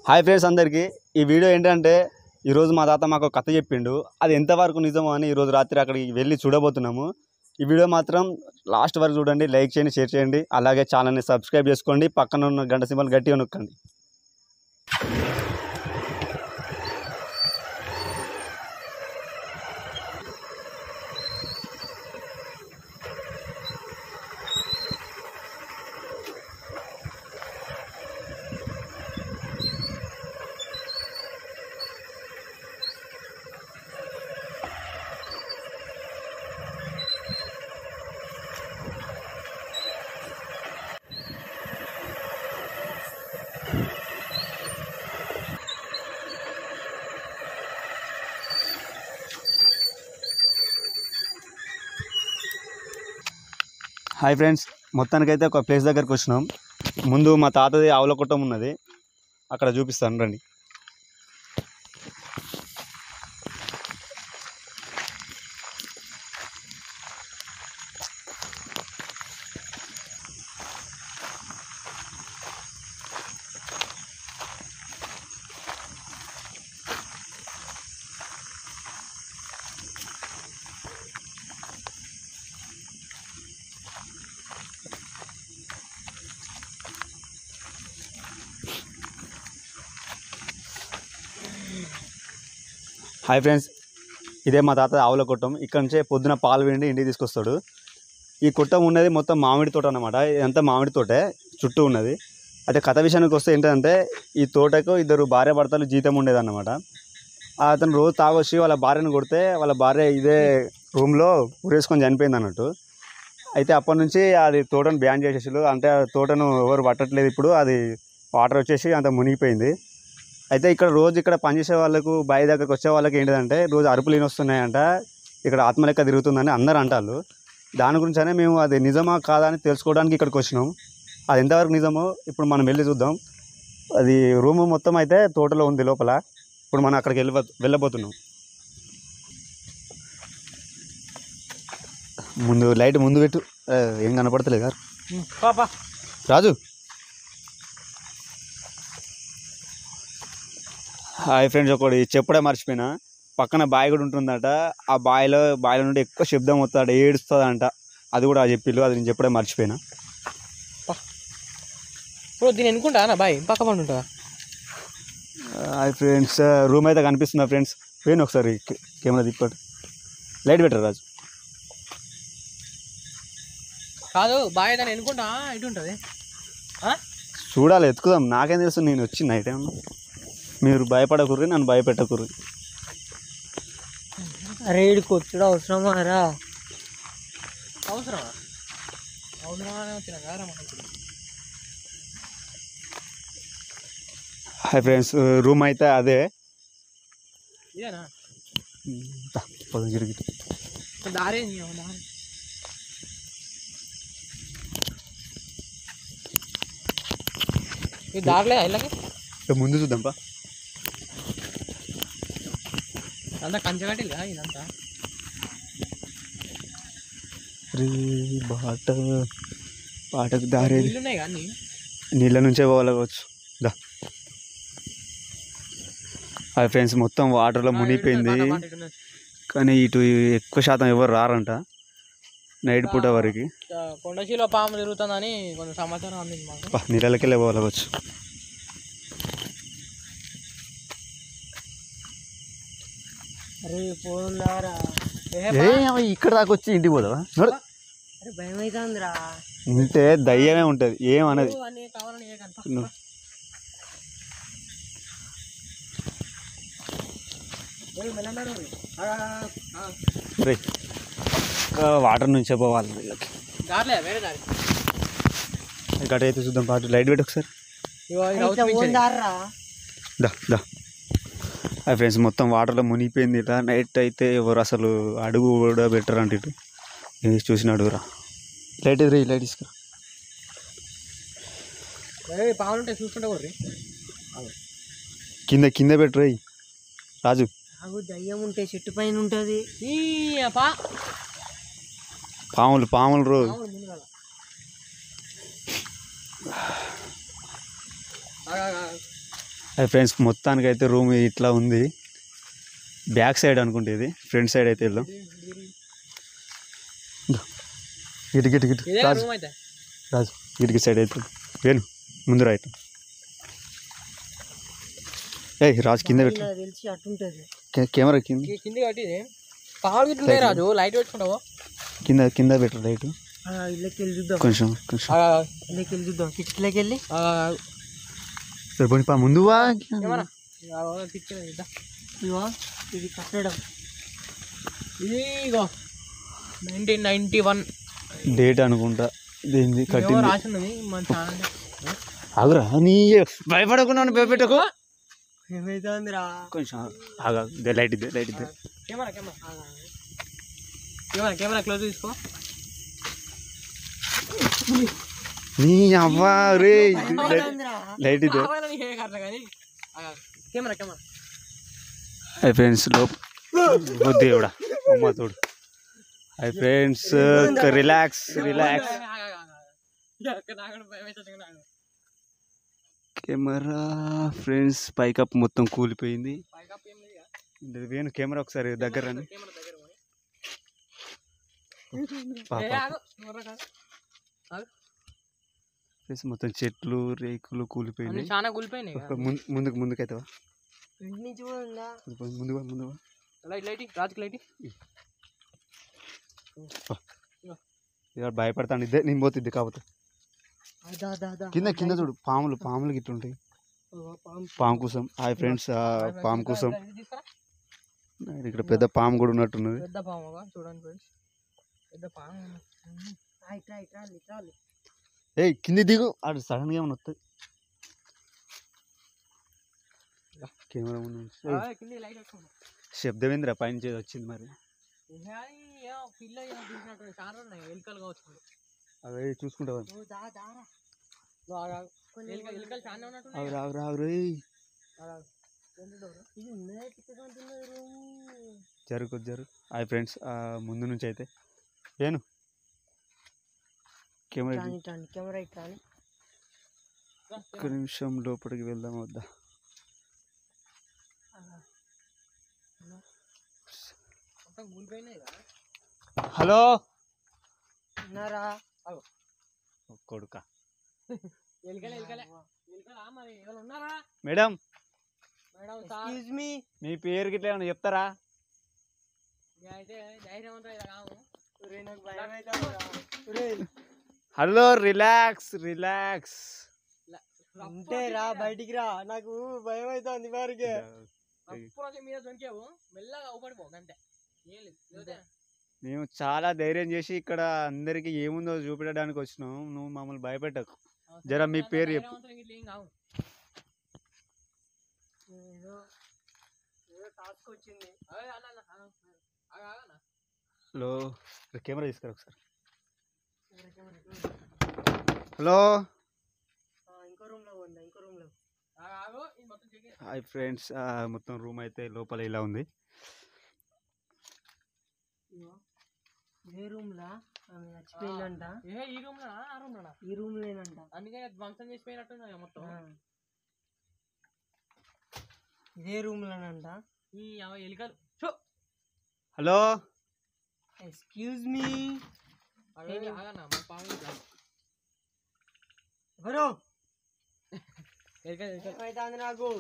Hi friends అందరికీ ఈ video ఏంటంటే ఈరోజు మా తాత మాకు ఒక కథ చెప్పిండు అది ఎంతవరకు నిజమో అని ఈరోజు రాత్రి అక్కడికి వెళ్ళి చూడబోతున్నాము ఈ వీడియో మాత్రం లాస్ట్ వరకు చూడండి లైక్ చేయండి షేర్ చేయండి అలాగే ఛానల్ని సబ్స్క్రైబ్ చేసుకోండి పక్కన ఉన్న గంట సింబల్ గట్టిగా నొక్కండి హాయ్ ఫ్రెండ్స్ మొత్తానికైతే ఒక ప్లేస్ దగ్గరికి వచ్చినాం ముందు మా తాతది ఆవుల కుట్టం ఉన్నది అక్కడ చూపిస్తాను రండి హాయ్ ఫ్రెండ్స్ ఇదే మా తాత ఆవుల కొట్టం ఇక్కడ నుంచే పొద్దున పాలు వెండి ఇంటికి తీసుకొస్తాడు ఈ కొట్టం ఉన్నది మొత్తం మామిడి తోట అన్నమాట ఇదంతా మామిడి తోటే చుట్టూ ఉన్నది అయితే కథ విషయానికి వస్తే ఏంటంటే ఈ తోటకు ఇద్దరు భార్య భర్తలు జీతం ఉండేది అన్నమాట అతను రోజు తాగొచ్చి వాళ్ళ భార్యను కొడితే వాళ్ళ భార్య ఇదే రూమ్లో ఉరేసుకొని చనిపోయింది అన్నట్టు అయితే అప్పటి నుంచి అది తోటను బ్యాన్ చేసేసారు అంటే ఆ తోటను ఎవరు పట్టట్లేదు ఇప్పుడు అది వాటర్ వచ్చేసి అంత మునిగిపోయింది అయితే ఇక్కడ రోజు ఇక్కడ పనిచేసే వాళ్ళకు బావి దగ్గరకు వచ్చే వాళ్ళకి ఏంటిదంటే రోజు అరుపులు ఏమి వస్తున్నాయంట ఇక్కడ ఆత్మ లెక్క తిరుగుతుందని అందరు అంటారు దాని గురించనే మేము అది నిజమా కాదా అని తెలుసుకోవడానికి ఇక్కడికి వచ్చినాం అది ఎంతవరకు నిజమో ఇప్పుడు మనం వెళ్ళి చూద్దాం అది రూమ్ మొత్తం అయితే తోటలో ఉంది లోపల ఇప్పుడు మనం అక్కడికి వెళ్ళి వెళ్ళబోతున్నాం ముందు లైట్ ముందు పెట్టు ఆ, ఏం కనపడతలేదు గారు పాపా రాజు హాయ్ ఫ్రెండ్స్ ఒకటి చెప్పడే మర్చిపోయినా పక్కన బావి కూడా ఉంటుందట ఆ బావిలో బావిలో నుండి ఎక్కువ శబ్దం వస్తాడు ఏడుస్తుందంట అది కూడా చెప్పిల్లు అది నేను చెప్పడే మర్చిపోయినా ఇప్పుడు దీన్ని ఎన్నుకుంటా నా బాయ్ పక్క పండు ఉంటుందా హాయ్ ఫ్రెండ్స్ రూమ్ అయితే కనిపిస్తుందా ఫ్రెండ్స్ పోయిన ఒకసారి కె- కెమెరా తిప్పాడు లైట్ పెట్టరు రాజు కాదు బాయ్ దాన్ని ఎన్నుకుంటా ఇటు ఉంటుంది చూడాలి ఎత్తుకుదాం నాకేం తెలుసు నేను వచ్చి నైట్ ఏమన్నా మీరు భయపడకుర్రి నన్ను భయపెట్టకుర్రి అరే ఇడికి వచ్చుడు అవసరమా రా అవసరమా అవసరమా అని వచ్చినా కదా మనకి హాయ్ ఫ్రెండ్స్ రూమ్ అయితే అదే ఇదేనా దా, పదం గిరిగి ఇప్పుడు దారి ఏంది? ఏమో దారి ఈ దారిలే ఇళ్ళకి ముందు చూద్దాం పా అంతా కంచగట్టిగా ఇదంతా రే బాట బాటకు దారేది ఇల్లు ఉన్నాయి కానీ నీళ్ళ నుంచే పోవాలవచ్చు దా హాయ్ ఫ్రెండ్స్ మొత్తం వాటర్లో మునిగిపోయింది కానీ ఇటు ఎక్కువ శాతం ఎవరు రారంట నైట్ పూట వరకు కొండశీలో పాము తిరుగుతుందని కొంచెం సమాచారం అందింది మాకు పా, నీళ్ళకెళ్ళే పోవాలవచ్చు అరే పోదారా ఏ అవ్వ, ఇక్కడ దాకా వచ్చి ఇంటికి పోదావా నడు. అరే భయం అవుతుందిరా ఉంటే దయ్యమే ఉంటుంది ఏమన్నది అన్నీ కావాలని ఏ కనుక నువ్వు రే ఇంకా వాటర్ నుంచే పోవాలి వీళ్ళకి దారిలే వేరే దారి ఇక్కడ అయితే చూద్దాం పాటు లైట్ పెట్టి ఒకసారి ఇగో ఇది ఇట్లా అవుతుంది పోందారా దా దా హాయ్ ఫ్రెండ్స్ మొత్తం వాటర్లో మునిగిపోయింది ఇట్లా నైట్ అయితే ఎవరు అసలు అడుగు కూడా బెటర్ అంటే ఇటు ఇది చూసిన అడుగురా లైట్ ఎదురు లైట్ తీసుకురా ఏయ్, పాములు ఉంటాయి చూసుకుంటే కూడా రీ. కింద కింద పెట్టరు రాజు నాకు దయ్యం ఉంటే చెట్టు పైన ఉంటుంది ఈ పా పాములు పాములు రో పాములు ముందుగాల ఆగు, ఆగు, ఆగు. అది ఫ్రెండ్స్ మొత్తానికి అయితే రూమ్ ఇట్లా ఉంది బ్యాక్ సైడ్ అనుకుంటే ఇది ఫ్రంట్ సైడ్ అయితే వెళ్దాం ఇటు గిటు గిటు ఇదే రాజు రూమ్ అయితే రాజు ఇటుకి సైడ్ అయితే వేను ముందు రైట్ ఏయ్ రాజు కింద పెట్టు నాకు తెలిసి అట్టుంటది కె- కెమెరా కింద కి- కింది కట్టి ఇది పాలు గిట్ల ఉన్నాయి రాజు లైట్ పెట్టుకుంటావు కింద కింద పెట్టు రైట్ ఆ, ఇళ్ళకి వెళ్ళి చూద్దాం కొంచెం కొంచెం ఇళ్ళకి వెళ్ళి చూద్దాం కిటికీలోకి వెళ్ళి సరిపోయి పా ముందు వా ఏమన్నా పిక్చర్ ఇద్దా ఇవో ఇది కట్టడం ఇదిగో నైన్టీన్ నైన్టీ వన్ డేట్ అనుకుంటా దీన్ని ఏమో కట్టింది రాసి ఉన్నది మన ఛానల్ ఆగురా నీ భయపడకుండా భయపెట్టకు ఏమైతుందిరా కొంచెం ఆగా ఇదే లైట్ ఇద్దే లైట్ ఇద్దే camera camera camera camera close తీసుకో నీ అవ్వా రే ఏమైతుందిరా? లైట్ ఇద్దే కావాలని ఏ కారణం కానీ కెమెరా కెమెరా హై ఫ్రెండ్స్ లోప్ వద్దు కూడా అమ్మ తోడు hi friends relax relax camera friends పైకప్ మొత్తం కూలిపోయింది ఇది వేణు కెమెరా ఒకసారి దగ్గర రండి. పాప ఫ్రెండ్స్ మొత్తం చెట్లు రేకులు కూలిపోయింది చాలా కూలిపోయినాయి ఒక ముందు ముందుకు ముందుకైతే ఇంటి నుంచి పోయిందా ముందుగా ముందుగా లైట్ లైట్ రాజుకి లైట్ ఇక భయపడతాను ఇద్దే నేను పోతుంది కాకపోతే దా దా దా కింద కింద చూడు పాములు పాములు గిట్ల ఉంటాయి పాము కోసం హాయ్ ఫ్రెండ్స్ పాము కోసం ఇక్కడ పెద్ద పాము కూడా ఉన్నట్టున్నది పెద్ద పాముగా చూడండి ఫ్రెండ్స్ పెద్ద పాము ఇట్లా ఇట్లా ఇట్లా ఏయ్ కింది దిగు ఆడు సడన్ గా ఏమైనా వస్తుంది కెమెరా ముందు నుంచి. ఏయ్, ఆ, కింద లైట్ పెట్టుకోండి శబ్దమేంద్ర పైనుంచి ఏదో వచ్చింది మరి పిల్ల ఏమో తీసినట్టు చాలా ఉన్నాయి ఎలుకలు కావచ్చు అవి చూసుకుంటావా ఓ దా దారా నువ్వు ఆగు, ఆగు. ఎలుక ఎలుకలు చాలా ఉన్నట్టు అవి రావు రావు రేయ్ ఇది ఉన్నదే తిప్పుకుంటున్నారు జరుగు జరుగు హాయ్ ఫ్రెండ్స్ ముందు నుంచి అయితే ఏను కెమెరా ఇట్లా ఇట్లా కెమెరా ఇట్లా ఒక్క నిమిషం లోపలికి వెళ్దాం వద్దా మొత్తం కూలిపోయినాయి కదా హలో ఉన్నారా కొడుక ఎలుకలే ఎలుకలే ఎలుకలా మరి ఎవరు ఉన్నారా madam madam sir excuse me మీ పేరు గిట్ల ఏమైనా చెప్తారా ఇక అయితే ధైర్యం ఉంటుంది ఇలా కాము నాకు భయం అవుతుందిరా హలో రిలాక్స్ రిలాక్స్ ఉంటే రా బయటికి రా నాకు భయం అవుతుంది వారికి అప్పుడు వచ్చి మీద దొరికావు మెల్లగా ఊపడిపో అంతే ఏం లేదు లేకపోతే మేము చాలా ధైర్యం చేసి ఇక్కడ అందరికి ఏముందో చూపించడానికి వచ్చినాం నువ్వు మమ్మల్ని భయపెట్టకు జర మీ పేరు చెప్పు. ధైర్యవంతులు ఇట్లా ఏం కావు ఏదో ఏదో టాస్క్ వచ్చింది అదే అన్న అన్న, అన్న, ఆగు, ఆగు అన్న. హలో కెమెరా తీసుకురా ఒకసారి హలో ఆ, ఇంకో రూమ్ లో ఉందా ఇంకో రూమ్ లో ఆగు, ఆగు, ఇది మొత్తం చెక్ చేయి. హాయ్ ఫ్రెండ్స్ మొత్తం రూమ్ అయితే లోపల ఇలా ఉంది ఇదే రూమ్ లా ఆమె చచ్చిపోయిందంట ఏ ఈ రూమ్ లో ఆ రూమ్ లోనా ఈ రూమ్ లేనంట అందుకే ధ్వంసం చేసిపోయినట్టు మొత్తం ఆ. ఇదే రూమ్ లోనంట ఈ అవ ఎలుకలు షో హలో ఎక్స్క్యూజ్ మీ ఆగండి, ఆగన్న మా పాము ఇట్లా. ఎవరు ఎలుకలు ఎలుకలు ఏమైతుంది నాకు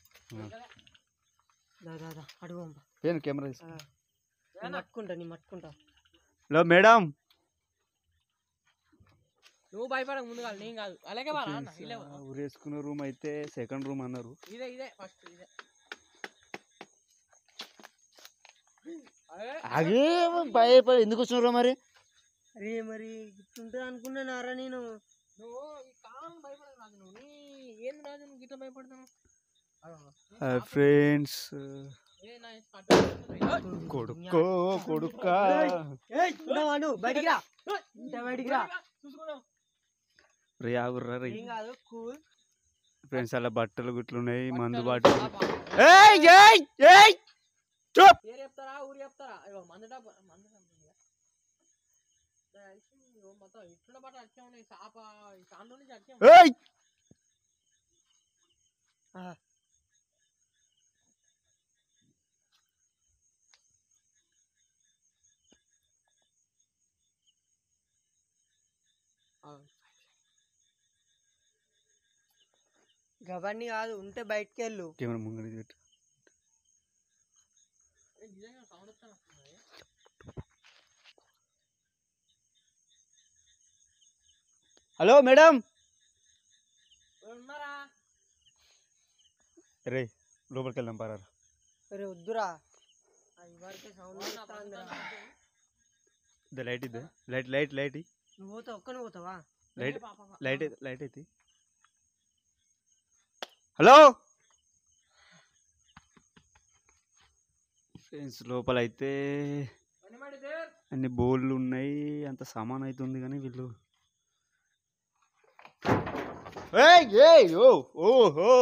దా దా దా అడుగు పంప. ఏం కెమెరా ఆ. నేను మట్టుకుంటా నీ మట్టుకుంటా హలో మేడం నువ్వు భయపడక ముందు కాదు నేను కాదు అలాగే బాగా అన్న ఇల్లే పో. ఊరేసుకున్న రూమ్ అయితే సెకండ్ రూమ్ అన్నారు ఇదే ఇదే ఫస్ట్ ఇదే అదే, అదే భయపడి ఎందుకు వచ్చినారు మరి అరే మరి ఇట్లుంటుంది అనుకున్నానారా నేను నువ్వు ఈ కాలం భయపడకు రాజు నువ్వు నీ ఏంది రాజు నువ్వు గిట్ల భయపడతావు హాయ్ ఫ్రెండ్స్ ఏ నా కట్టు ఏయ్! కొడుకో కొడుక ఏయ్ ఉన్నావా నువ్వు బయటికి రా ఇంత బయటికి రా చూసుకున్నావు రే ఆగుర్రా రే ఏం కాదు కూల్ ఫ్రెండ్స్ అలా బట్టలు గుట్లు ఉన్నాయి మందు బట్టలు, బాటలు ఆ బాటిల్. ఏయ్ ఏయ్ ఏయ్ చూప్ పేరు చెప్తారా ఊరు చెప్తారా ఇగో మందు డబ్బా మందు డబ్బా ఇక. నా తెలిసి ఇగో మొత్తం ఇట్లున్న బట్ట అచ్చే ఉన్నాయి చాప ఈ కాళ్ళు నుంచి అచ్చే ఉన్నాయి. ఏయ్ అవన్నీ కాదు ఉంటే బయటికి వెళ్ళు కెమెరా ముంగడి పెట్టు ఏ, నిజంగా సౌండ్ వస్తాను హలో మేడం ఉన్నారా రే లోపలికి వెళ్దాం పారారు అరే వద్దురా అది వరకే సౌండ్ వస్తుందిరా ఇదే లైట్ ఇద్దే లైట్ లైట్ లైట్ ఇ. నువ్వు పోతావు ఒక్కనే పోతావా లైట్ లైట్ అయితే- లైట్ అయితే హలో ఫ్రెండ్స్ లోపల అయితే అన్ని బోర్లు ఉన్నాయి అంత సామాన్ అవుతుంది కానీ వీళ్ళు ఏయ్, ఏయ్, ఓ ఓ ఓ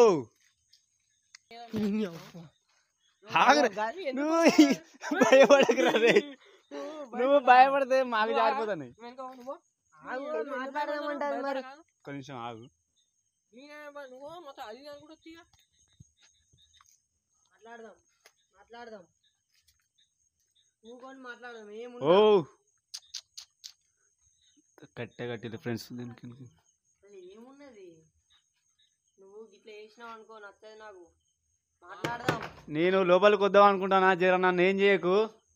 ఆగరా. నువ్వు భయపడకురా రే నువ్వు భయపడితే మాకు జారిపోతాను మాట్లాడదామంటది మరి ఒక్క నిమిషం ఆగు నువ్వు మొత్తం అది అనుకుంటూ వచ్చి ఇక. మాట్లాడదాం మాట్లాడదాం నువ్వు కొని మాట్లాడదాం ఓ ఏముంది కట్టే కట్టిల్లు ఫ్రెండ్స్ దీనికి అసలు ఏమున్నది నువ్వు గిట్ల చేసినావు అనుకో నచ్చదు నాకు మాట్లాడదాం నేను లోపలికి వద్దాం అనుకుంటానా జర నన్ను ఏం చేయకు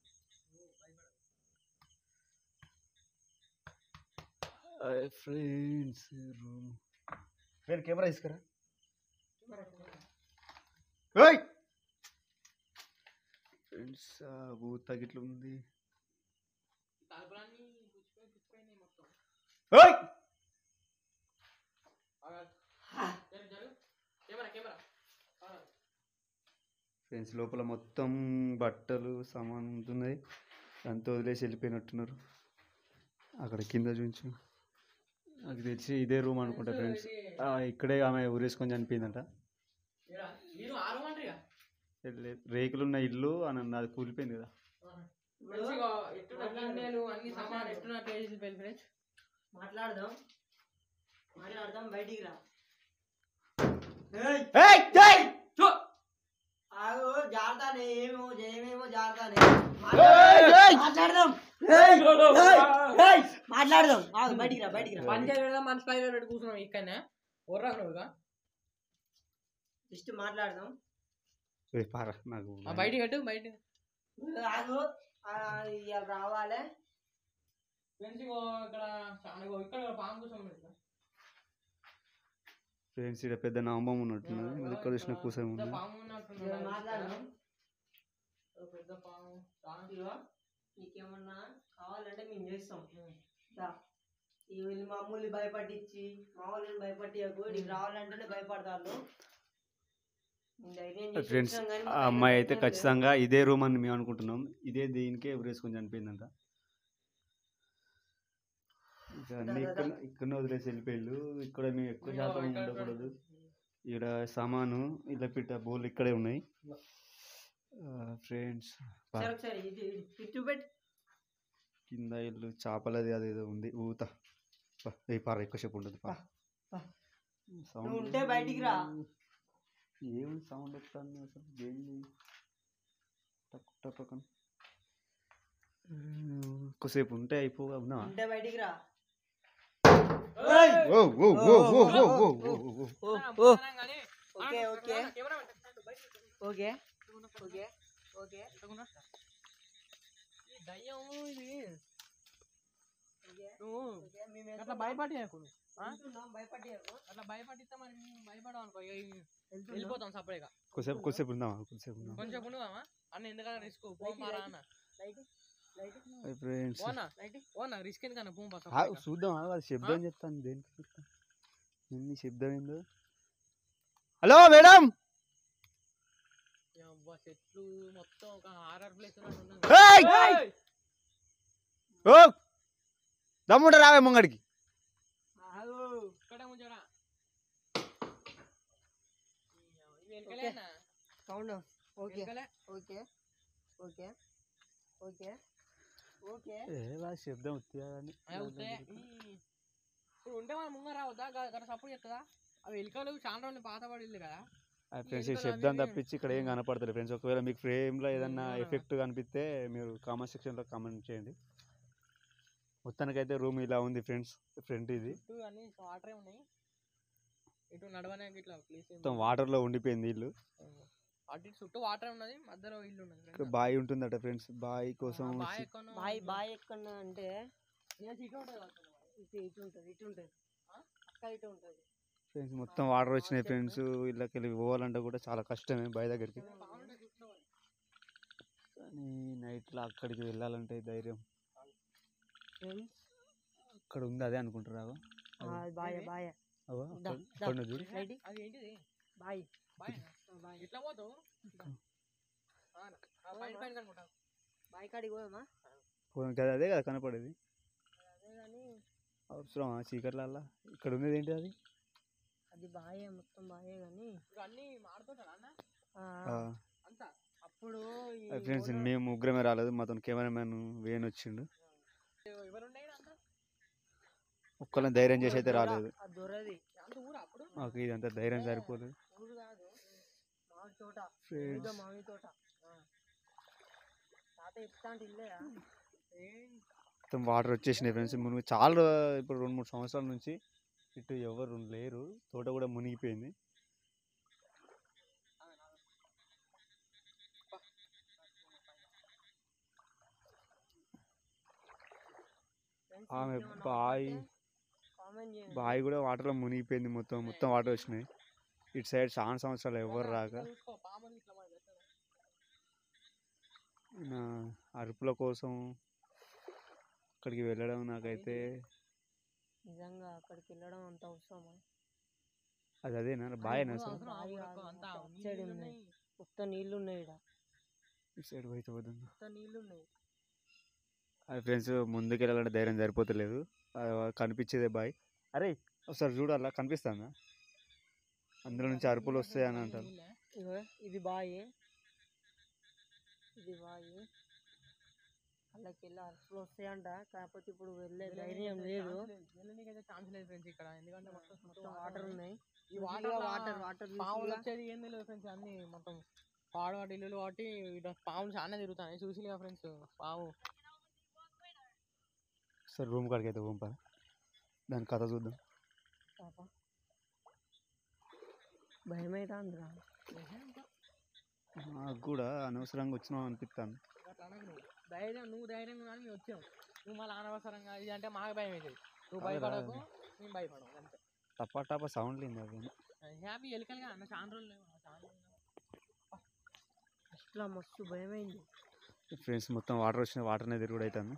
ఫ్రెండ్స్ రూమ్ ఫ్రెండ్ కెమెరా తీసుకురా ఫ్రెండ్స్ భూత గిట్ల ఉంది తలుపులన్నీ పుచ్చిపోయి పుచ్చిపోయినాయి మొత్తం ఓయ్ జరుగు జరుగు కెమెరా కెమెరా ఫ్రెండ్స్ లోపల మొత్తం బట్టలు సామాన్ ఉంటున్నాయి అంతా వదిలేసి వెళ్ళిపోయినట్టున్నారు అక్కడ కింద చూపించు నాకు తెలిసి ఇదే రూమ్ అనుకుంటా ఫ్రెండ్స్ ఇక్కడే ఆమె ఊరేసుకొని చనిపోయిందంట మీరు ఆరు అంటారు లే- రేకులున్న ఇల్లు అని అది కూలిపోయింది కదా మంచిగా ఎట్టున్న గిన్నెలు అన్ని సామాన్ ఎట్టున్న చేసి ఫ్రెండ్స్ మాట్లాడదాం మాట్లాడదాం బయటికి రా ఏయ్, ఏయ్! ఆగు జాగ్రత్తనే ఏమేమో ఏమేమో జాగ్రత్తనే ఏయ్, ఏయ్! మాట్లాడదాం మాట్లాడదాం ఆగు బయటికి రా బయటికి రా పంచాయతీ పెడదాం మన స్టైల్ పెట్టి కూర్చున్నాం ఇక్కడనే ఒర్రా నువ్వు ఇక. జస్ట్ మాట్లాడదాం ఏయ్, పారా నాకు ఆ బయటికి కట్టు బయట ఆగు ఆ, ఇవాళ రావాలి ఫ్రెండ్స్ ఇగో ఇక్కడ చాలా ఇగో ఇక్కడ పాము కూర్చోమని ఫ్రెండ్స్ ఇక్కడ పెద్ద నామం ఉన్నట్టున్నది మరి ఇక్కడ చూసిన కూర్చొని పెద్ద ఉంది పాము ఉన్నట్టున్నది. ఇవాళ మాట్లాడదాం ఓ పెద్ద పాము చాలా ఇదిగో, నీకేమన్నా కావాలంటే మేము చేస్తాం దా. ఈ వీళ్ళు మా అమ్ముల్ని భయపట్టించి మా వాళ్ళని భయపట్టియకు నీకు రావాలంటేనే భయపడతారు నేను ధైర్యం చేసి ఫ్రెండ్స్ వచ్చినాం కానీ ఆ మాకు అమ్మాయి ధైర్యం అయితే లేదు. ఖచ్చితంగా ఇదే రూమ్ అని మేము అనుకుంటున్నాం ఇదే దీనికే ఊరేసుకొని చనిపోయిందంట ఇక అన్ని ఇక్కడ ఇక్కడనే వదిలేసి వెళ్ళిపోయిళ్ళు ఇక్కడ మేము ఎక్కువ శాతం ఉండకూడదు ఇక్కడ సామాను ఇలా పిట్ట బోర్లు ఇక్కడే ఉన్నాయి ఫ్రెండ్స్ సరే ఒకసారి ఇది ఇది ఇటు చూపెట్టు కింద ఇల్లు చేపలది అది ఏదో ఉంది ఊత పా, ఏ పార ఎక్కువసేపు ఉండదు పా పా. సౌండ్ నువ్వు ఉంటే బయటికి రా. ఏమి సౌండ్ వస్తుంది అసలు దేని టక్ టపకం కొద్దిసేపు ఉంటే అయిపోగా ఉన్నావా ఉంటే బయటికి రా ఓ ఓ ఓ ఓ ఓ ఓ ఓ ఓ ఓ okay okay okay okay okay దయ్యం ఇది ఓకే నువ్వు ఓకే మేము అట్లా భయపడి ఆ? వెళ్తున్నాం, భయపడ్డాము. అట్లా భయపడితే మరి మేము భయపడాం అనుకో ఇక వెళ్తున్నాం. వెళ్ళిపోతాం సపరేట్గా కొద్దిసేపు కొద్దిసేపు ఉందామా కొద్దిసేపు ఉందాం కొంచెం ఉండుదామా అన్న ఎందుకన్నా రిస్క్ పోమారా అన్న లైట్ లైట్ ఫ్రెండ్స్ ఓనా ఓనా రిస్క్ ఎందుకన్నా పోం బస్ చూద్దాం ఆగు, అది శబ్దం చెప్తాను దేనికి చెప్తాను ఎన్ని శబ్దం ఏందో హలో మేడం చెట్లు మొత్తం ఒక హారర్ ప్లేస్ ఉన్నట్టు ఏయ్! ఓ దమ్ముంట రావే ముంగడికి ఆగు. ఇక్కడే ఉంచరా వెనకలేనా సౌండ్ ఓకే వెనకలే ఓకే ఓకే ఓకే ఓకే శబ్దం వస్తుందా అని అవుతాయి ఇప్పుడు ఉంటే మనం ముంగ రావద్దా గడ సపోర్ట్ చేస్తుందా అవి ఎలుకలు చాలా రోజులు పాత పడిల్లు కదా ఫ్రెండ్స్ ఈ ఎలుకలు శబ్దం అనేవి- తప్పించి ఇక్కడ ఏం కనపడతలేదు ఫ్రెండ్స్ ఒకవేళ మీకు ఫ్రేమ్లో ఏదన్నా ఆ. ఎఫెక్ట్ కనిపిస్తే మీరు కామెంట్ సెక్షన్లో కామెంట్ చేయండి మొత్తానికైతే రూమ్ ఇలా ఉంది ఫ్రెండ్స్ ఫ్రంట్ ఇది చుట్టూ అన్ని వాటరే ఉన్నాయి ఇటు నడవడానికి ఇట్లా ప్లేస్ మొత్తం వాటర్లో ఉండిపోయింది ఇల్లు అటు ఇటు చుట్టూ వాటర్ ఉన్నది మధ్యలో ఇల్లు ఉన్నది ఇక్కడ బావి ఉంటుందట ఫ్రెండ్స్ బావి కోసం బాగా వచ్చి- ఎక్కువ బాయ్ బాయ్ ఎక్కడ అంటే ఇటు ఉంటుంది కావచ్చు. ఇటు ఇటు ఉంటుంది ఇటు ఉంటుంది అక్క ఇటు ఉంటుంది ఫ్రెండ్స్ మొత్తం వాటర్ వచ్చినాయి ఫ్రెండ్స్ ఇళ్ళకి వెళ్ళి పోవాలంటే కూడా చాలా కష్టమే బావి దగ్గరికి బాగుంటుంది చూసుకోవాలి. కానీ నైట్లో అక్కడికి వెళ్ళాలంటే ధైర్యం అక్కడ ఉంది అదే అనుకుంటారా బాయ్ బాయ్ అవో దా, అక్కడ- దా. అక్కడ చూడు రెడీ అది ఏంటిది బాయ్ బాయ్ ఇట్లా పోతావు ఆ, ఆ పైన పైన కనుకుంటా బాయ్ కాడికి పోదామా పోనీ కదా అదే కదా కనపడేది అదే కానీ అవసరమా చీకట్లల్లా ఇక్కడ ఉన్నది ఏంటి అది అది బాయే మొత్తం బాయే కానీ ఇప్పుడు అన్ని మాడుతుంటాడు అన్న ఆ, అంతా అప్పుడు ఈ ఫ్రెండ్స్ ఓనర్- మేము ముగ్గురమే రాలేదు మాతో కెమెరామ్యాన్ వేణు వచ్చిండు ఎవరు ఉన్నాయి అంత ఒక్కళ్ళని ధైర్యం చేసి అయితే దొర- రాలేదు ఆ దొరది అంత ఊరా అప్పుడు మాకు ఇదంతా ధైర్యం సరిపోలేదు ఊరు కాదు మామిడి తోట ఫ్రెండ్స్ ఏదో మామిడి తోట ఆ. తాత చెప్తా అంటే ఇల్లేదా మొత్తం వాటర్ వచ్చేసినాయి ఫ్రెండ్స్ మునిగి చాలా ఇప్పుడు రెండు మూడు సంవత్సరాల నుంచి ఇటు ఎవరు లేరు తోట కూడా మునిగిపోయింది Friends, ఆమె ఇంకేమన్నా బాయ్ ఉంటే comment చేయండి. బావి కూడా వాటర్లో మునిగిపోయింది మొత్తం మొత్తం వాటర్ వచ్చినాయి ఇటు సైడ్ చాలా సంవత్సరాలు ఎవరు రాక చూసుకో పాములు ఇట్లా మరి పెట్టాడు. నా అరుపుల కోసం అక్కడికి వెళ్ళడం నాకైతే నిజంగా అక్కడికి వెళ్ళడం అంత అవసరమా అది అదేనా బాయేనా ఇప్పుడు అసలు అవసరం బావి ఊరకు కాదు, అంతా మొత్తం అటు సైడ్ నీళ్ళు ఉన్నాయి. ఉన్నాయి. మొత్తం నీళ్ళు ఉన్నాయి ఇక్కడ ఇటు సైడ్ పోయితే పోతుంది మొత్తం నీళ్ళు ఉన్నాయి అది ఫ్రెండ్స్ ముందుకు వెళ్ళాలంటే ధైర్యం సరిపోతలేదు అది కనిపించేదే బాయ్ అరే ఒకసారి చూడాలా కనిపిస్తుందా అందులో నుంచి అరుపులు వస్తాయి అని అంటారు నీళ్ళే. ఇగో ఇది బాయి ఇది బాయి వాళ్ళకి వెళ్ళి అరుపులు వస్తాయంట కాకపోతే ఇప్పుడు వెళ్ళే ధైర్యం లేదు వెళ్ళనీకైతే ఛాన్స్ లేదు ఫ్రెండ్స్ ఇక్కడ ఎందుకంటే మొత్తం చుట్టూ మొత్తం వాటర్ ఉన్నాయి ఈ వాటర్ వాటర్ వాటర్ పాములు వచ్చేది ఏం తెలియదు ఫ్రెండ్స్ అన్ని మొత్తం పాడవాటి ఇల్లు కాబట్టి ఇటు పాములు చాలా తిరుగుతాయి చూసి ఫ్రెండ్స్ పాము సరే రూమ్ కాడికి అయితే పంపా దాని కథ చూద్దాం భయం అవుతుంది రా నాకు కూడా అనవసరంగా వచ్చినాం అనిపిస్తాను అట్లా అనకు నువ్వు ధైర్యం నువ్వు ధైర్యం కానీ మేము వచ్చాం నువ్వు మళ్ళీ అనవసరంగా ఇది అంటే మాకు భయం అవుతుంది నువ్వు కాదురా. భయపడకు మేము భయపడము అంతే టపా టపా సౌండ్ లేదు అది హ్యాపీ ఎలుకలుగా అన్న చాలా రోజులు లేవు చాలా రోజులు లేవు. అట్లా మస్తు భయమైంది ఫ్రెండ్స్ మొత్తం వాటర్ వచ్చిన వాటర్నే తిరుగుడు అవుతాను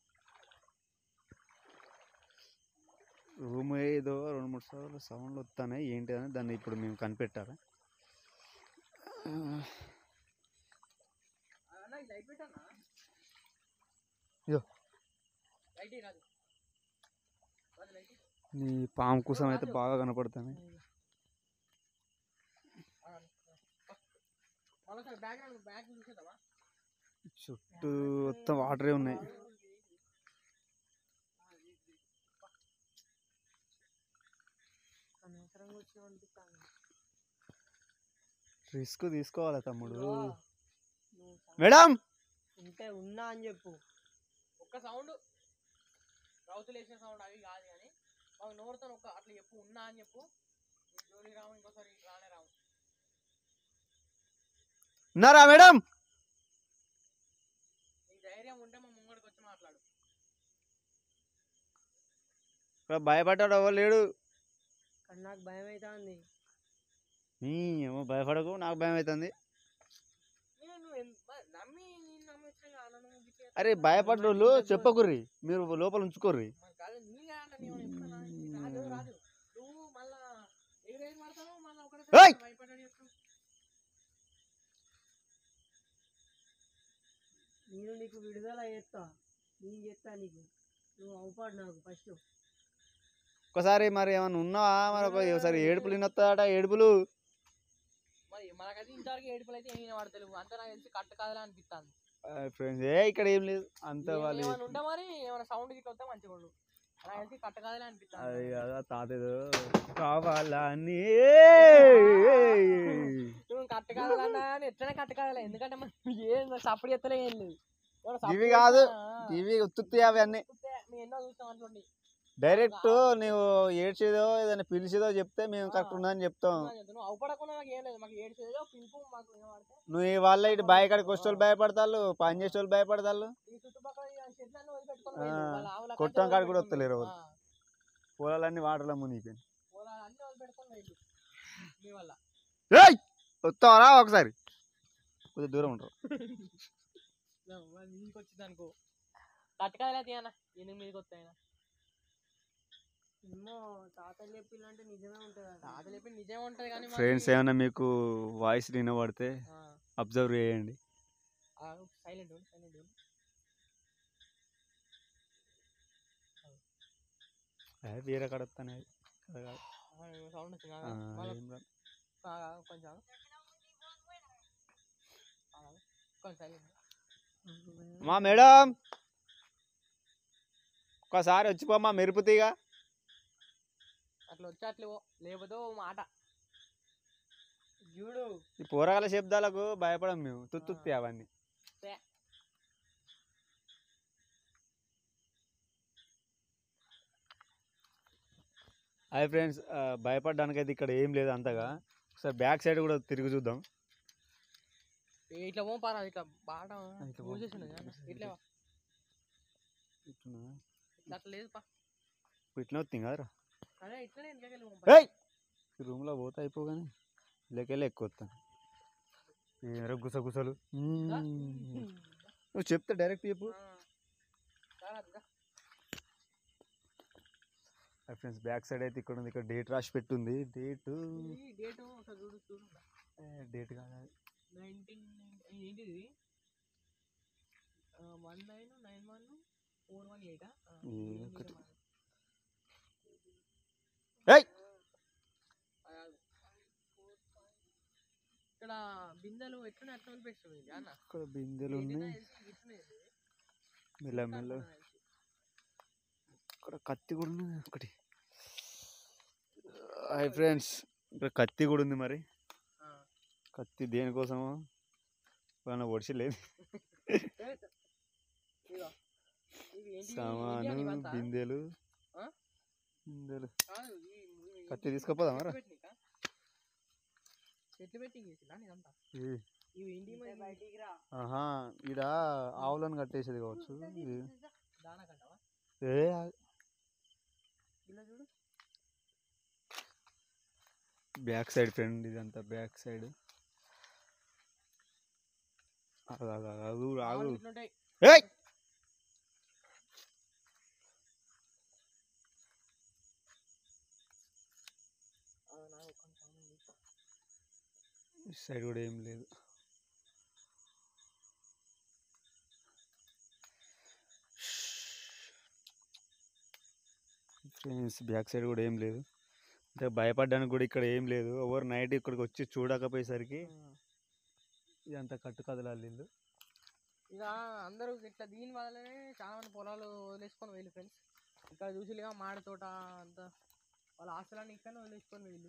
రూమ్ ఏదో రెండు మూడు సార్లు సౌండ్లు వస్తున్నాయి ఏంటి అని దాన్ని ఇప్పుడు మేము కనిపెట్టాలి అన్న ఈ లైట్ పెట్టన్నా ఇదో. లైట్ ఏ రాదు రాదు లైట్ ఏ. నీ పాము కోసం అయితే బాగా కనపడుతుంది మళ్ళీ బ్యాక్గ్రౌండ్ బ్యాక్ చూసేద్దామా చుట్టూ మొత్తం వాటరే ఉన్నాయి అనవసరంగా వచ్చి అనిపిస్తాను రిస్క్ తీసుకోవాలి తమ్ముడు నువ్వు మేడం ఉంటే ఉన్నా అని చెప్పు ఒక్క సౌండ్ రౌతులు వేసిన సౌండ్ అవి కాదు కానీ మాకు నోరుతో ఒక్క అట్లా చెప్పు ఉన్నా అని చెప్పు ఈ జోలికి రాము ఇంకోసారి ఇటు రానే రాము ఉన్నారా మేడం నీకు ధైర్యం ఉంటే మా ముంగడికి వచ్చి మాట్లాడు ఇక్కడ భయపడ్డాడు ఎవరు లేడు కానీ నాకు భయం అవుతుంది నీ ఏమో భయపడకు నాకు భయం అవుతుంది నేను నువ్వు ఎన్- మరి నమ్మి నేను నమ్మొచ్చు కదా నువ్వు గిట్ల అరే భయపడ్డోళ్ళు చెప్పకుర్రి మీరు లోపల ఉంచుకోర్రి మరి కాదు నీ అంటే నేను చెప్తానా ఇది రాదు రాదు నువ్వు మళ్ళా ఎగిరేసి పడతావు మళ్ళా ఏయ్! ఒకటే భయపడ్డాడు చేస్తావు నేను నీకు విడుదల చేస్తా నేను చేస్తా నీకు నువ్వు అవుపాడు నాకు ఫస్ట్ ఒకసారి మరి ఏమన్నా ఉన్నావా మరి ఒక ఒకసారి ఏడుపులు వినొస్తాడట ఏడుపులు మరి మనకైతే ఇంతవరకు ఏడుపులు అయితే ఏమైనా పడతలేవు అంతా నాకు తెలిసి కట్ట కాదలా అనిపిస్తాను ఫ్రెండ్స్ ఏ ఇక్కడ ఏం లేదు అంత వాళ్ళు ఏమైనా ఉంటే మరి ఏమైనా సౌండ్ గిట్ల వస్తే మంచిగా ఉండు నాకు తెలిసి కట్ట కాదలే అది అనిపిస్తాను కదా తాతేదో కావాలని నువ్వు కట్ట కాదలన్నా అని ఎట్లనే కట్ట కాదలే ఎందుకంటే మనం ఏం సప్పుడు ఎత్తలే ఏం లేదు ఏమైనా సప్పుడు ఇవి కాదు. చేసినా, ఇవి ఉత్తుత్తి అవి అన్నీ చూస్తే మేము ఎన్నో చూస్తాం అనుకోండి డైరెక్ట్ నువ్వు ఏడ్చేదో ఏదైనా పిలిచేదో చెప్తే మేము కరెక్ట్ ఉందని చెప్తాం నువ్వు అవపడకుండా నాకు ఏం లేదు మాకు ఏడ్చేదో పిలుపు మాకు ఏమడితే నువ్వు ఈ వాళ్ళ ఇటు బాయ్ కాడికి వచ్చే వాళ్ళు భయపడతారు పని చేసే వాళ్ళు భయపడతారు ఈ చుట్టుపక్కల ఈ చెట్లన్నీ వదిలిపెట్టుకొని ఆ, పోయిండు. వాళ్ళ ఆవుల కొట్టం కంటే కాడికి కూడా వదిలిపెట్టుకొని వస్తలేరు పోయిండు. ఆ, పొలాలన్నీ వాటర్లో మునిగిపోయింది పొలాలు అన్నీ వదిలిపెట్టుకొని పోయిండు. మీ వల్ల ఏయ్ వస్తావరా ఒకసారి కొద్దిగా దూరం ఉంటారు మీదకి వచ్చింది అనుకో కట్టకాయలా తీయనా ఎనిమిది మీదకి వస్తాయన ఏమో తాతలు చెప్పిందంటే నిజమే ఉంటుంది తాత చెప్పి నిజం ఉంటది కానీ ఫ్రెండ్స్ ఏమైనా మీకు వాయిస్ వినబడితే అబ్జర్వ్ చేయండి సైలెంట్ సైలెంట్ ఏ, వేరే కాడ వస్తానే సౌండ్ వచ్చింది ఆ, మళ్ళీ ఏం రాదు. కొంచెం ఆగు. ఆగు. కొంచెం సైలెంట్ మా మేడం ఒకసారి వచ్చిపోమ్మా మెరుపుతీగా అట్లా వచ్చి అట్లా పో. లేకపోతే ఓ మాట చూడు ఈ పోరగాల శబ్దాలకు భయపడం మేము తుత్తుత్తి అవన్నీ తే. హాయ్ ఫ్రెండ్స్ భయపడడానికి అయితే ఇక్కడ ఏం లేదు అంతగా ఒకసారి బ్యాక్ సైడ్ కూడా తిరిగి చూద్దాం ఏ ఇట్లా పోం పారా ఇట్లా బాట ఇట్లా పో. మూసేసిండు కదా. ఇట్లా వా. ఇట్లా ఇట్లా అట్లా లేదు పా ఇట్లా వస్తుంది కదరా అదే ఇట్లనే ఇంటికి పోం పా. ఏయ్ ఈ రూమ్లో పోతే అయిపోగానే ఇళ్ళకెళ్ళి ఎక్కువ వస్తాను ఏమరా గుసగుసలు నువ్వు చెప్తే డైరెక్ట్ చెప్పు ఆ. చాలా అద్దా. ఫ్రెండ్స్ బ్యాక్ సైడ్ అయితే ఇక్కడ ఉంది ఇక్కడ డేట్ రాసి పెట్టుంది డేట్ ఈ డేట్ ఒకసారి చూడు చూడు డేట్ కాదు నైన్టీన్ ఏంటిది one nine nine one four one ఎయిటా ఏదో ఒకటి. ఏయ్ ఇక్కడ బిందెలు ఎట్లా అట్లా వదిలిపెట్టారు ఇది అన్న ఇక్కడ బిందెలు ఏదైనా ఉన్నాయి వేసి ఇట్లనే ఇది. మెల్లమెల్ల ఇట్లా అట్లా వేసి. ఇక్కడ కత్తి కూడా ఉంది ఒకటి హాయ్ ఫ్రెండ్స్ ఇక్కడ కత్తి కూడా ఉంది మరి ఆ. కత్తి దేనికోసమో ఏమన్నా ఒడిచి లేదు ఇదిగో. ఇవి ఏంటి? ఇవి సామాను ఏంటి ఇవంతా? బిందెలు ఆ? బిందెలు కాదు, ఇవి- ఇవి- కత్తి తీసుకుపోదామా రా? చెట్లు పెట్టనీకా? చెట్లు పెట్టి చేసిందా ఇదంతా ఈ- ఇవి ఏంటి మరి బయటికి రా ఆహా ఈడ ఆవులను కట్టేసేది కావచ్చు ఇది దానా కంటావా ఏ ఆ- ఇలా చూడు బ్యాక్ సైడ్ ఫ్రెండ్ ఇదంతా బ్యాక్ సైడ్ ఆగు ఆగు ఆగు, ఆగు ఆగు మామూలు ఇట్లుంటాయి ఏయ్ ఆ, నాకు కొంచెం ఉంది. ఈ సైడ్ కూడా ఏం లేదు ఫ్రెండ్స్ బ్యాక్ సైడ్ కూడా ఏం లేదు అంటే భయపడడానికి కూడా ఇక్కడ ఏం లేదు ఓవర్ నైట్ ఇక్కడికి వచ్చి చూడకపోయేసరికి ఆ. ఇదంతా కట్టు కదలాలి ఇల్లు ఇక అందరూ ఇట్లా దీని వల్లనే చాలా మంది పొలాలు వదిలేసుకొని వెళ్ళి ఫ్రెండ్స్ ఇక్కడ చూసిగా మాడి తోట అంతా వాళ్ళ ఆస్తులన్నీ ఇక్కడనే వదిలేసుకొని వీళ్ళు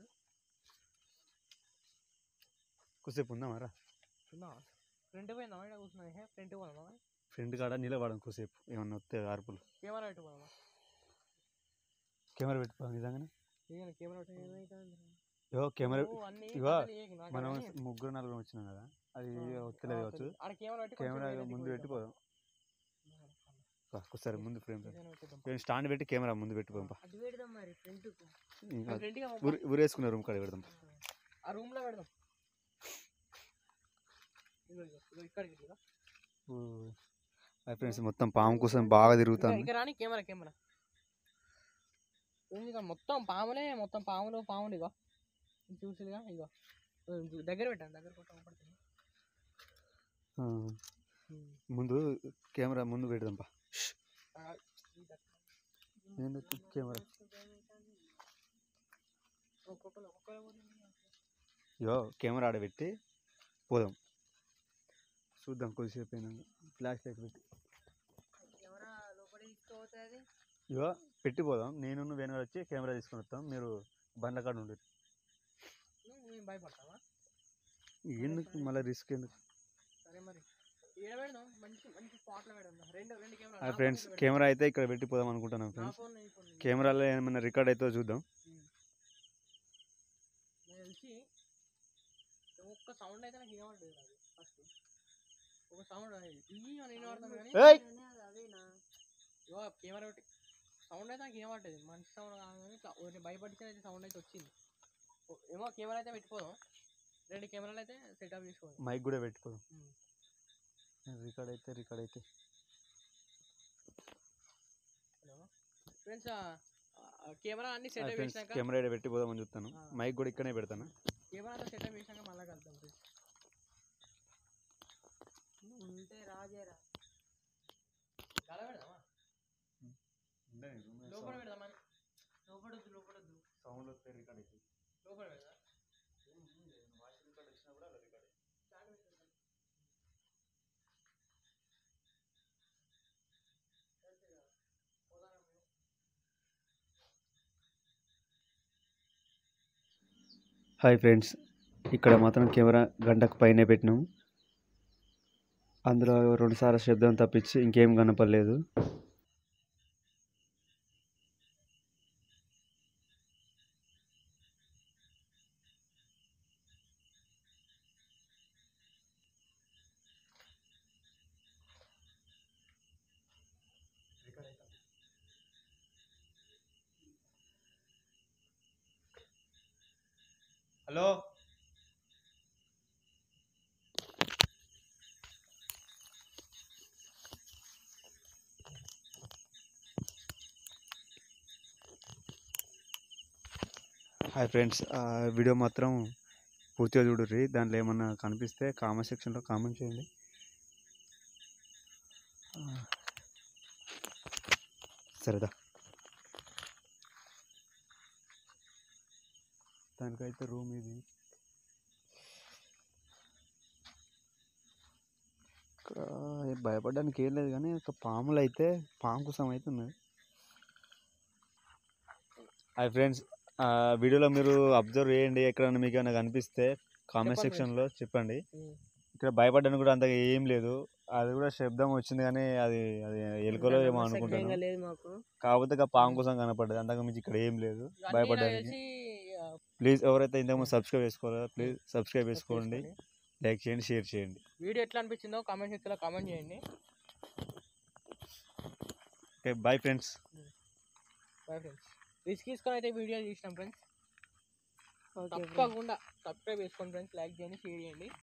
కొద్దిసేపు ఉందామారా ఉందా ఫ్రంట్ పోయిందా ఇక్కడ కూర్చున్నది హే ఫ్రంట్ పోదామా ఫ్రెండ్ కాడ నిలబడం కొద్దిసేపు ఏమన్నా వస్తే అరుపులు కెమెరా పెట్టుకోదామా కెమెరా పెట్టుకో నిజంగానే ఇక కెమెరా పెట్టు ఏమైతుంది? ఇగో కెమెరా ఓ, అన్నీ ఇగో, కథలు ఏకి నాకు మనం కానీ. ముగ్గురు నలుగురు వచ్చినాం కదా అది ఆ, వస్తలేదు ఆ, కావచ్చు తెలుసు. ఆడ కెమెరా పెట్టి కెమెరా కొంచెం వేరే ముందు దిక్కు పెట్టిపోదాం పెడదాం. ఒకసారి ముందు ఫ్రేమ్ కెమెరా పెట్టేద్దాం. ఫ్రేమ్ స్టాండ్ పెట్టి కెమెరా ముందు పెట్టిపోదాం పా. అటు పెడదాం మరి ఫ్రంట్కు ఇంకా ఆ ఫ్రంట్గా పంపా. ఊరి ఊరేసుకున్న రూమ్ కాడ పెడదాం ఆ రూమ్ లో పెడదాం ఇగో ఇగో, ఇగో ఇక్కడికి ఇట్లా. ఫ్రెండ్స్ మొత్తం పాము కోసం బాగా తిరుగుతాను ఇంకా రాని కెమెరా కెమెరా ఏంది ఇక మొత్తం పాములే మొత్తం పాములు పాములు ఇగో చూసిగా ఇగో ఇగో దగ్గర పెట్టాను దగ్గర కొట్ట పడుతుంది ఆ, ముందు కెమెరా ముందు పెడదాం పా ఏంది కెమెరా ఒక్కొక్కరు ఒక్కొక్కరు పోతుంది. ఇగో కెమెరా ఆడ పెట్టి పోదాం చూద్దాం కొద్దిసేపు అయినాక ఫ్లాష్ లైట్ పెట్టి కెమెరా లోపల తీసుకోపోతుంది ఇగో పెట్టి పోదాం నేను వెనక వచ్చి కెమెరా తీసుకొని వస్తాం మీరు బండ్ల కాడ ఉండి నువ్వు మేము భయపడతావా ఎందుకు మళ్ళీ రిస్క్ ఎందుకు సరే మరి ఈడ పెడదాం మంచి మంచి స్పాట్లో పెడదాం రెండు రెండు కెమెరా ఫ్రెండ్స్ కెమెరా అయితే ఇక్కడ పెట్టి పోదాం అనుకుంటున్నాం నా ఫ్రెండ్స్ ఫోన్ నీ ఫోన్ కెమెరాలో ఏమైనా రికార్డ్ అవుతుందో చూద్దాం నాకు తెలిసి ఒక్క సౌండ్ అయితే నాకు వినబడ్డది నాకు ఫస్ట్ ఒక సౌండ్ అనేది ఈ అని వినబడుతుంది కానీ ఏయ్ అదేనా ఇగో కెమెరా పెట్టి సౌండ్ అయితే నాకు వినబడ్డది మంచి సౌండ్ కాదు కానీ ఇట్లా ఒకటి భయపడితే అయితే సౌండ్ అయితే వచ్చింది ఓ- ఏమో కెమెరా అయితే పెట్టుకోదాం రెండు కెమెరాలు అయితే సెటప్ చేసుకోదాం మైక్ కూడా పెట్టుకోదాం ఉమ్. రికార్డ్ అయితే రికార్డ్ అయితే ఫ్రెండ్స్ కెమెరా అన్ని సెటప్ ఫ్రెండ్స్ చేసినాక కెమెరా ఈడ పెట్టి పోదామని చూస్తాను ఆ. మైక్ కూడా ఇక్కడనే పెడతాను కెమెరా అంతా సెటప్ చేసినాక మళ్ళీ కలుద్దాం ఫ్రెండ్స్ ఉంటే రాజేరా చాలా పెడదామా లోపల పెడదామా లోపడొద్దు లోపడొద్దు సౌండ్ వస్తే రికార్డ్ అవుతుంది లోపల పెడదాం హాయ్ ఫ్రెండ్స్ ఇక్కడ మాత్రం కెమెరా గంటకు పైనే పెట్టినాం అందులో రెండు సార్లు శబ్దం తప్పించి ఇంకేం కనపడలేదు హలో హాయ్ ఫ్రెండ్స్ వీడియో మాత్రం పూర్తిగా చూడుర్రి దాంట్లో ఏమన్నా కనిపిస్తే కామెంట్ సెక్షన్లో కామెంట్ చేయండి ఆ, సరేదా దానికైతే రూమ్ ఇది ఇక్కడ ఏం భయపడడానికి ఏం లేదు కానీ ఒక పాములు అయితే పాము కోసం అయితే ఉన్నది హాయ్ ఫ్రెండ్స్ వీడియోలో మీరు అబ్జర్వ్ చేయండి ఎక్కడైనా మీకు ఏమైనా కనిపిస్తే కామెంట్ చెప్పండి సెక్షన్లో చెప్పండి ఉమ్. ఇక్కడ భయపడడానికి కూడా అంతగా ఏం లేదు అది కూడా శబ్దం వచ్చింది కానీ అది అది ఎలుకలో ఏమో అనుకుంటాను లేదు మాకు కాకపోతే ఇక పాము కోసం కనపడ్డది అంతకు మించి ఇక్కడ ఏం లేదు ఇవన్నీ నాకు భయపడడానికి తెలిసి, ఆ, ప్లీజ్ ఎవరైతే ఇంతకుముందు సబ్స్క్రైబ్ చేసుకోవాలో ప్లీజ్ సబ్స్క్రైబ్ చేసుకోండి చేసుకోండి. లైక్ చేయండి షేర్ చేయండి వీడియో ఎట్లా అనిపించిందో కామెంట్ సెక్షన్లో కామెంట్ చేయండి okay bye friends bye friends risk తీసుకొని అయితే వీడియో తీసినాం ఫ్రెండ్స్ ఓకే తప్పకుండా సబ్స్క్రైబ్ చేసుకోండి ఫ్రెండ్స్ లైక్ చేయండి షేర్ చేయండి